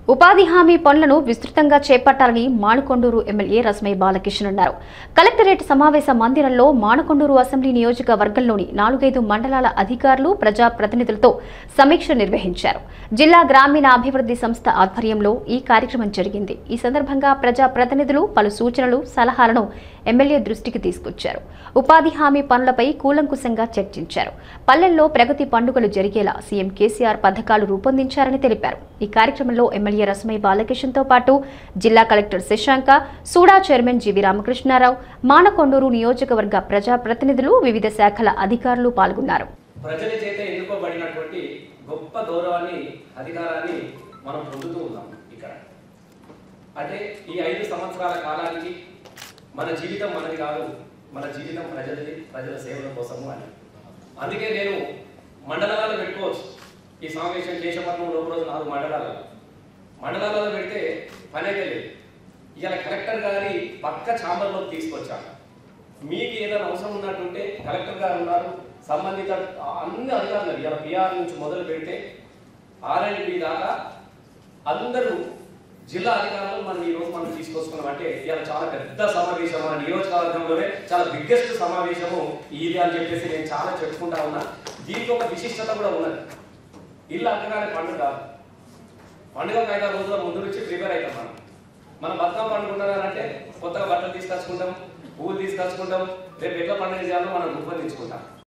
ఉపాధి హామీ పనులను విస్తృతంగా చేపట్టాలని మానుకొండూరు ఎమ్మెల్యే రసమయ్య బాలకిషన్ అన్నారు కలెక్టరేట్ సమావేశ మందిరంలో మానుకొండూరు అసెంబ్లీ నియోజకవర్గంలోని నాలుగైదు మండలాల అధికారులు ప్రజాప్రతినిధులతో సమీక్ష నిర్వహించారు జిల్లా గ్రామీణ అభివృద్ధి సంస్థ ఆధ్వర్యంలో ఈ కార్యక్రమం జరిగింది ఈ సందర్భంగా ప్రజాప్రతినిధులు పలు సూచనలు సలహాలను ఎమ్మెల్యే దృష్టికి తీసుకొచ్చారు ఉపాధి హామీ పనులపై కూలంకుశంగా చర్చించారు పల్లెల్లో ప్రగతి పండుగలు జరిగేలా సీఎం కేసీఆర్ పథకాలు రూపొందించారని తెలిపారు ఈ కార్యక్రమంలో ఎమ్మెల్యే రసమై బాలకిషన్తో పాటు జిల్లా collector Shashanka SUDA chairman GV Ramakrishna Rao Manakondur నియోజకవర్గ ప్రజాప్రతినిధులు వివిధ శాఖల అధికారులు పాల్గొన్నారు ప్రజల చేత ఎన్నుకోబడినటువంటి గొప్ప గౌరవాన్ని అధికారాన్ని మనం పొందుతూ ఉన్నాం ఇక్కడ అంటే ఈ ఐదు సంవత్సరాల కాలానికి మన జీవితం మనది కాదు మన జీవితం ప్రజలది ప్రజల సేవల కోసము అని అందుకే నేను మండలాలు పెట్టుకోవచ్చు ఈ సమావేశం కేశపట్నంలో ఒక రోజు నాలుగు మండలాలు మండలాలలో పెడితే పనే లేదు ఇవాళ కలెక్టర్ గారి పక్క ఛాంబర్లోకి తీసుకొచ్చాను మీకు ఏదైనా అవసరం ఉన్నట్టుంటే కలెక్టర్ గారు ఉన్నారు సంబంధిత అన్ని అధికారులు ఇలా పిఆర్ నుంచి మొదలు పెడితే ఆర్ఎండ్బి దాకా అందరూ జిల్లా అధికారులు మనం ఈ రోజు మనం తీసుకొచ్చుకున్నాం అంటే ఇవాళ చాలా పెద్ద సమావేశం మన నియోజకవర్గంలోనే చాలా బిగ్గెస్ట్ సమావేశము ఇది అని చెప్పేసి నేను చాలా చెప్పుకుంటా ఉన్నా దీనికి ఒక విశిష్టత కూడా ఉన్నది ఇల్లు అంతగానే పండుగ కాదు పండుగ ఐదారు రోజుల ముందు నుంచి ప్రిపేర్ అవుతాం మనం మనం బతుకమ్మ పండుగ ఉన్నదంటే కొత్తగా బట్టలు తీసుకొచ్చుకుంటాం పువ్వులు తీసుకొచ్చుకుంటాం రేపు ఎట్లా పండుగ చేయాలో మనం రూపొందించుకుంటాం